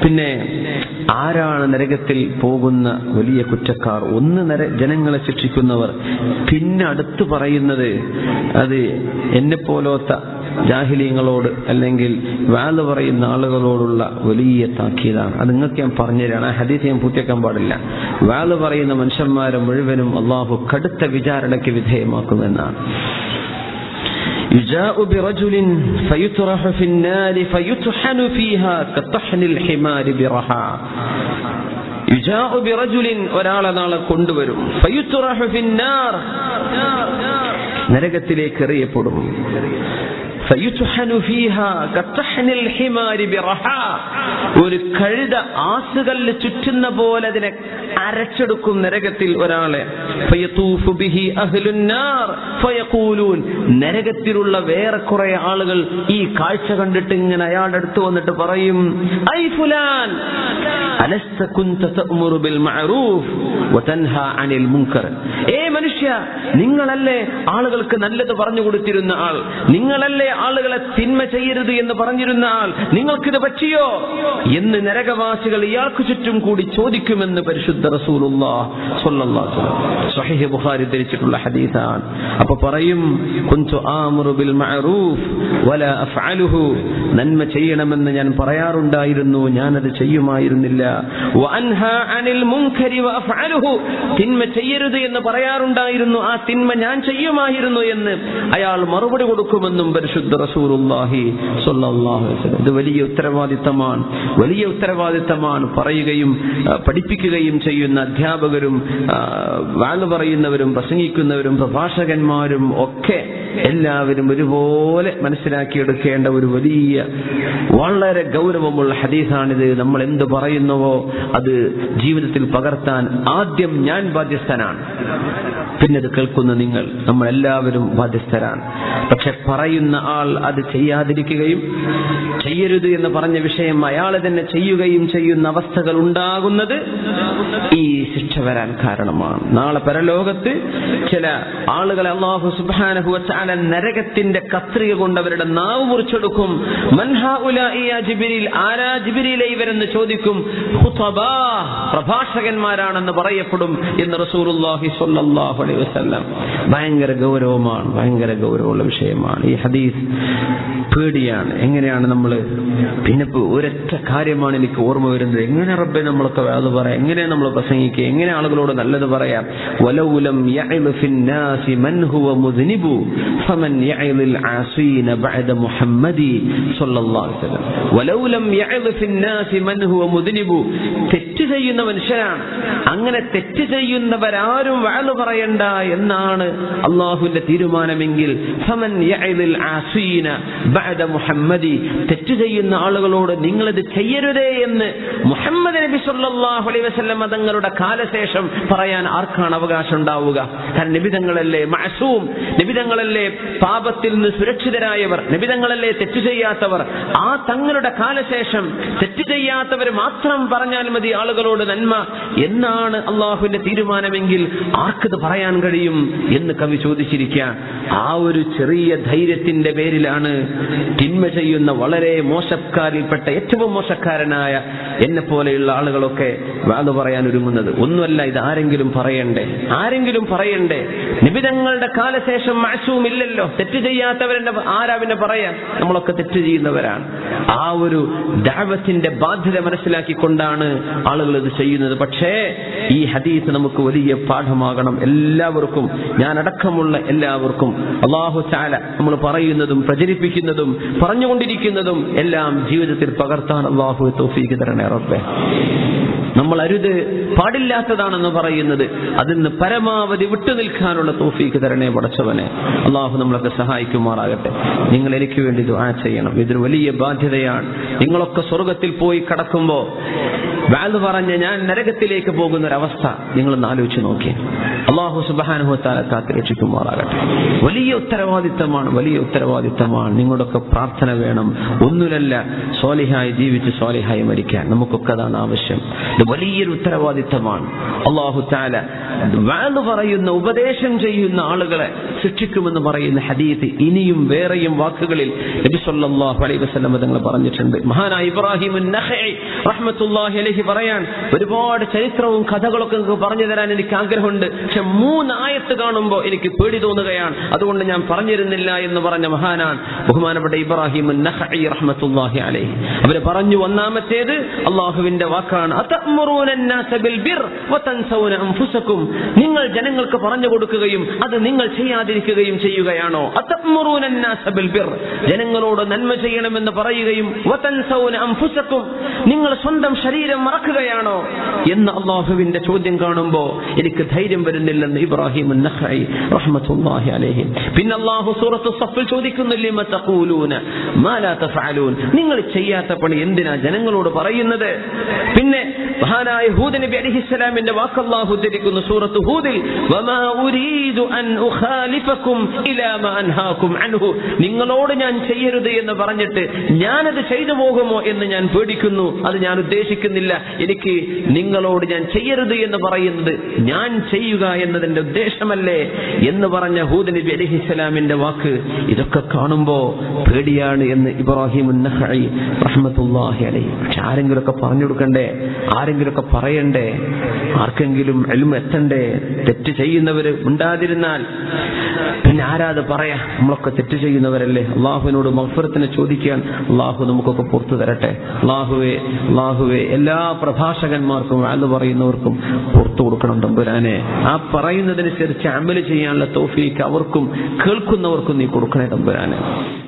പിന്നെ ആരാണ് നരകത്തിൽ പോകുന്ന വലിയ കുറ്റക്കാർ ഒന്ന് നര ജനങ്ങളെ ശിക്ഷിക്കുന്നവർ പിന്നെ അടുത്ത് പറയുന്നത് അത് എന്നെ പോലോത്ത ജാഹിലീങ്ങളോട് അല്ലെങ്കിൽ വാല് പറയുന്ന ആളുകളോടുള്ള വലിയ താക്കീതാണ് അത് നിങ്ങൾക്ക് ഞാൻ പറഞ്ഞുതരാണ് ആ ഹദീസ് ഞാൻ പൂർത്തിയാക്കാൻ പാടില്ല വാല് പറയുന്ന മനുഷ്യന്മാരെ മുഴുവനും അള്ളാഹു കടുത്ത വിചാരണയ്ക്ക് വിധേയമാക്കുമെന്നാണ് يجاء برجل فيطرح في النار فيطحن فيها كطحن الحمار برحى يجاء برجل ഒരാളെ നാളെ കൊണ്ടുവരും فيطرح في النار നരകത്തിലേക്ക് എറിയപ്പെടും فيطحن فيها كطحن الحمار برحى ഒരു കഴുത ആസുകല്ല് ചുറ്റുന്ന പോലെ അതിനെ അരച്ചെടുക്കും നരകത്തിൽ ഒരാളെ فيطوف به أهل النار فيقولون നരകത്തിലുള്ള വേറെ കുറെ ആളുകൾ ഈ കാഴ്ച കണ്ടിട്ട് ഇങ്ങനെ അയാളുടെ അടുത്ത് വന്നിട്ട് പറയും ഐ ഫുലാൻ അലസ്ത കുന്ത തഅ്മുറു ബിൽ മഅറൂഫ് വതൻഹ അനിൽ മുൻകർ ഏ മനുഷ്യ നിങ്ങളല്ലേ ആളുകൾക്ക് നല്ലത് പറഞ്ഞു കൊടുത്തിരുന്ന ആൾ നിങ്ങളല്ലേ ആളുകളെ തിന്മ ചെയ്യരുത് എന്ന് പറഞ്ഞിരുന്ന ആൾ നിങ്ങൾക്കിത് പറ്റിയോ എന്ന് നരകവാസികൾ ഇയാൾക്ക് ചുറ്റും കൂടി ചോദിക്കുമെന്ന് പരിശുദ്ധ റസൂലുള്ളാഹ് സ്വല്ലല്ലാഹു അലൈഹി വസല്ലം സ്വഹീഹ് ബുഖാരി ധരിച്ചിട്ടുള്ള ഹദീസാണ് അപ്പൊ പറയും കുൻതു ആമുറു ബിൽ മഅറൂഫ് വല അഫ്അലുഹു നന്മ ചെയ്യണമെന്ന് ഞാൻ പറയാറുണ്ടായിരുന്നു ഞാനത് ചെയ്യുമായിരുന്നില്ല വഅൻഹ അനിൽ മുൻകരി വഅഫ്അലുഹു തിന്മ ചെയ്യരുത് എന്ന് പറയാറുണ്ടായിരുന്നു ആ തിന്മ ഞാൻ ചെയ്യുമായിരുന്നു എന്ന് അയാൾ മറുപടി കൊടുക്കുമെന്നും പരിശുദ്ധ റസൂലുള്ളാഹി സ്വല്ലല്ലാഹു അലൈഹി വസല്ലം ഇത് വലിയ ഉത്തരവാദിത്തമാണ് വലിയ ഉത്തരവാദിത്തമാണ് പറയുകയും ആ, പഠിപ്പിക്കുകയും ചെയ്യുന്ന അധ്യാപകരും ആ, വാങ്ങ് പറയുന്നവരും പ്രസംഗിക്കുന്നവരും പ്രഭാഷകന്മാരും ഒക്കെ എല്ലാവരും ഒരുപോലെ മനസ്സിലാക്കിയെടുക്കേണ്ട ഒരു വലിയ വളരെ ഗൗരവമുള്ള ഹദീസാണിത് നമ്മൾ എന്ത് പറയുന്നുവോ അത് ജീവിതത്തിൽ പകർത്താൻ ആദ്യം ഞാൻ ബാധ്യസ്ഥനാണ് പിന്നെ അത് കേൾക്കുന്ന നിങ്ങൾ നമ്മൾ എല്ലാവരും ബാധ്യസ്ഥരാണ് പക്ഷെ പറയുന്ന ആൾ അത് ചെയ്യാതിരിക്കുകയും ചെയ്യരുത് എന്ന് പറഞ്ഞ വിഷയം അയാൾ തന്നെ ചെയ്യുകയും ചെയ്യുന്ന അവസ്ഥകൾ ഉണ്ടാകുന്നത് ഈ ശിക്ഷ വരാൻ കാരണമാണ് നാളെ പരലോകത്ത് ചില ആളുകളെ അള്ളാഹു സുബ്ഹാനഹു വതആല നരകത്തിന്റെ കത്രിക കൊണ്ട് അവരുടെ നാവ് മുറിച്ചെടുക്കും മൻഹാ ഉലാഇ യാ ജിബ്രീൽ ആരാ ജിബ്രീലെ ഇവരെന്ന് ചോദിക്കും ഖുതബാ പ്രഭാഷകന്മാരാണെന്ന് പറയപ്പെടും എന്ന് റസൂലുള്ളാഹി സ്വല്ലല്ലാഹു അലൈഹി വസല്ലം ഭയങ്കര ഗൗരവമാണ് ഭയങ്കര ഗൗരവമുള്ള വിഷയമാണ് ഈ ഹദീസ് പേടിയാണ് എങ്ങനെയാണ് നമ്മൾ പിന്നെ ഇപ്പൊ ഒരൊറ്റ കാര്യമാണ് എനിക്ക് ഓർമ്മ വരുന്നത് എങ്ങനെ റബ്ബെ നമ്മളൊക്കെ അത് പറയാം എങ്ങനെ നമ്മൾ പ്രസംഗിക്കുക എങ്ങനെ ആളുകളോട് നല്ലത് പറയാം വലൗലം يعظ في الناس من هو مذنب فمن يعظ العاصين بعد محمد صلى الله عليه وسلم ولو لم يعظ في الناس من هو مذنب തെറ്റ് ചെയ്യുന്ന മനുഷ്യരാണ് അങ്ങനെ തെറ്റ് ചെയ്യുന്നവരാരും വാഴ് പറയണ്ട എന്നാണ് അള്ളാഹുവിന്റെ തീരുമാനമെങ്കിൽ ഫമൻ യഅ്ദിൽ ആസീന ബഅദ മുഹമ്മദി തെറ്റ് ചെയ്യുന്ന ആളുകളോട് നിങ്ങളിത് ചെയ്യരുതേ എന്ന് മുഹമ്മദ് നബി സല്ലല്ലാഹു അലൈഹി വസല്ലം തങ്ങളുടെ കാലശേഷം പറയാൻ ആർക്കാണ് അവകാശം ഉണ്ടാവുക കാരണം നിബിതങ്ങളല്ലേ മഅസൂം നിബിതങ്ങളല്ലേ പാപത്തിൽ നിന്ന് സുരക്ഷിതരായവർ നിബിതങ്ങളല്ലേ തെറ്റ് ചെയ്യാത്തവർ ആ തങ്ങളുടെ കാലശേഷം തെറ്റ് ചെയ്യാത്തവർ മാത്രം പറഞ്ഞാൽ മതി ആളുകളോട് നന്മ എന്നാണ് അള്ളാഹുവിന്റെ തീരുമാനമെങ്കിൽ ആർക്കത് പറയാൻ കഴിയും എന്ന് കവി ചോദിച്ചിരിക്കുക ആ ഒരു ചെറിയ ധൈര്യത്തിന്റെ പേരിലാണ് തിന്മ ചെയ്യുന്ന വളരെ മോശക്കാരിൽപ്പെട്ട ഏറ്റവും മോശക്കാരനായ എന്നെ പോലെയുള്ള ആളുകളൊക്കെ വാത് പറയാൻ ഒരുങ്ങുന്നത് ഒന്നുമല്ല ഇത് ആരെങ്കിലും പറയണ്ടേ ആരെങ്കിലും പറയണ്ടേ നിബിതങ്ങളുടെ കാലശേഷം മാസവും ഇല്ലല്ലോ തെറ്റ് ചെയ്യാത്തവരെന്നെ ആരാ പിന്നെ പറയാൻ നമ്മളൊക്കെ തെറ്റ് ചെയ്യുന്നവരാണ് ആ ഒരു ദാവത്തിന്റെ ബാധ്യത മനസ്സിലാക്കിക്കൊണ്ടാണ് ആളുകൾ ഇത് ചെയ്യുന്നത് പക്ഷേ ഈ ഹദീസ് നമുക്ക് വലിയ പാഠമാകണം എല്ലാവർക്കും ഞാൻ അടക്കമുള്ള എല്ലാവർക്കും അള്ളാഹു ചാല നമ്മൾ പറയുന്നതും പ്രചരിപ്പിക്കുന്നതും പറഞ്ഞുകൊണ്ടിരിക്കുന്നതും എല്ലാം ജീവിതത്തിൽ പകർത്താൻ അള്ളാഹു തോഫീക്ക് തരണേ റബ്ബേ നമ്മൾ അരുത് പാടില്ലാത്തതാണെന്ന് പറയുന്നത് അതിൽ നിന്ന് പരമാവധി വിട്ടുനിൽക്കാനുള്ള തോഫീക്ക് തരണേ പടച്ചവനെ അള്ളാഹു നമ്മളൊക്കെ സഹായിക്കുമാറാകട്ടെ നിങ്ങൾ എനിക്ക് വേണ്ടി ദുആ ചെയ്യണം ഇതൊരു വലിയ ബാധ്യതയാണ് നിങ്ങളൊക്കെ സ്വർഗത്തിൽ പോയി കടക്കുമ്പോ വാല് പറഞ്ഞ് ഞാൻ നരകത്തിലേക്ക് പോകുന്ന ഒരവസ്ഥ നിങ്ങളൊന്ന് ആലോചിച്ച് നോക്കി അള്ളാഹു സുബാനുഹത്താല കാത്തുരക്ഷിക്കുമാറാകട്ടെ വലിയ ഉത്തരവാദിത്തമാണ് വലിയ ഉത്തരവാദിത്തമാണ് നിങ്ങളുടെയൊക്കെ പ്രാർത്ഥന വേണം ഒന്നുമല്ല സ്വാലിഹായി ജീവിച്ച് സ്വാലിഹായി മരിക്കാൻ നമുക്കൊക്കെ അതാണ് ആവശ്യം ഇത് വലിയൊരു ഉത്തരവാദിത്തമാണ് അള്ളാഹു താല വാല് പറയുന്ന ഉപദേശം ചെയ്യുന്ന ആളുകളെ ശിക്ഷിക്കുമെന്ന് പറയുന്ന ഹദീത്ത് ഇനിയും വേറെയും വാക്കുകളിൽ നബി സല്ലല്ലാഹു അലൈഹി വസല്ലം തങ്ങൾ പറഞ്ഞിട്ടുണ്ട് മഹാനായ ഇബ്രാഹിം നഖഈ റഹ്മത്തുള്ളാഹി അലൈഹി പറയാൻ ഒരുപാട് ചരിത്രവും കഥകളൊക്കെ നിങ്ങൾക്ക് പറഞ്ഞു തരാൻ എനിക്ക് ആഗ്രഹമുണ്ട് പക്ഷെ മൂന്നായത്ത് കാണുമ്പോൾ എനിക്ക് പേടി തോന്നുകയാണ് അതുകൊണ്ട് ഞാൻ പറഞ്ഞിരുന്നില്ല എന്ന് പറഞ്ഞ മഹാനാൻ ബഹുമാനപ്പെട്ട ഇബ്രാഹിം നഖഈ റഹ്മത്തുള്ളാഹി അലൈഹി അവര് പറഞ്ഞു ഒന്നാമത്തേത് അള്ളാഹുവിന്റെ വാക്കാണ് അതഅ്മുറൂന الناس بالبر وتنسون أنفسكم നിങ്ങൾ ജനങ്ങൾക്ക് പറഞ്ഞു കൊടുക്കുകയും അത് നിങ്ങൾ ചെയ്യാതിരിക്കുകയും ചെയ്യുകയാണോ അതഅ്മുറൂന الناس بالبر ജനങ്ങളോട് നന്മ ചെയ്യണമെന്ന് പറയുകയും വതൻസൗന അൻഫുസക്കും നിങ്ങൾ സ്വന്തം ശരീരം മറക്കുകയാണോ എന്ന് അള്ളാഹുവിന്റെ ചോദ്യം കാണുമ്പോൾ എനിക്ക് ധൈര്യം വരുന്നില്ലെന്ന് ഇബ്രാഹിം നഖഈ റഹ്മത്തുള്ളാഹി അലൈഹി പിന്നെ അള്ളാഹു സൂറത്ത് സഫിൽ ചോദിക്കുന്നു ലിമ തഖൂലൂന മാ ലാ തഫഅലൂൻ നിങ്ങൾ ചെയ്യാത്ത പണി എന്തിനാ ജനങ്ങളോട് പറയുന്നത് പിന്നെ മഹാനായ ഹൂദ് നബി അലിഹിസ്സലാമിന്റെ വാക്ക് അള്ളാഹു ഉദ്ധരിക്കുന്നു സൂറത്ത് ഹൂദിൽ വമാ ഉരീദു അൻ ഉഖാലിഫക്കും ഇലാ മാ അൻഹാക്കും അൻഹു നിങ്ങളോട് ഞാൻ ചെയ്യരുത് എന്ന് പറഞ്ഞിട്ട് ഞാനത് ചെയ്തു പോകുമോ എന്ന് ഞാൻ പേടിക്കുന്നു അത് ഞാൻ ഉദ്ദേശിക്കുന്നില്ല എനിക്ക് നിങ്ങളോട് ഞാൻ ചെയ്യരുത് എന്ന് പറയുന്നത് ഞാൻ ചെയ്യുക എന്നതിന്റെ ഉദ്ദേശമല്ലേ എന്ന് പറഞ്ഞ ഹൂദ് നബി അലിഹിസ്സലാമിന്റെ വാക്ക് ഇതൊക്കെ കാണുമ്പോ പേടിയാണ് എന്ന് ഇബ്രാഹിം ഉന്നഹി റഹ്മത്തുല്ലാഹി അലൈഹി പക്ഷെ ആരെങ്കിലുമൊക്കെ പറഞ്ഞു കൊടുക്കണ്ടേ ആരെങ്കിലുമൊക്കെ പറയണ്ടേ ആർക്കെങ്കിലും എൽമ എത്തണ്ടേ തെറ്റ് ചെയ്യുന്നവര് ഉണ്ടാതിരുന്നാൽ പിന്നെ ആരാത് പറയാ നമ്മളൊക്കെ തെറ്റ് ചെയ്യുന്നവരല്ലേ അള്ളാഹുവിനോട് മഹഫറത്തിനെ ചോദിക്കാൻ അള്ളാഹു നമുക്കൊക്കെ പുറത്തു തരട്ടെ അള്ളാഹുവെ അള്ളാഹുവെ എല്ലാ പ്രഭാഷകന്മാർക്കും അത് പറയുന്നവർക്കും പുറത്തു കൊടുക്കണം തമ്പുരാനെ ആ പറയുന്നതനുസരിച്ച് അമല് ചെയ്യാനുള്ള തോഫീക്ക് അവർക്കും കേൾക്കുന്നവർക്കും നീ കൊടുക്കണേ തമ്പുരാനെ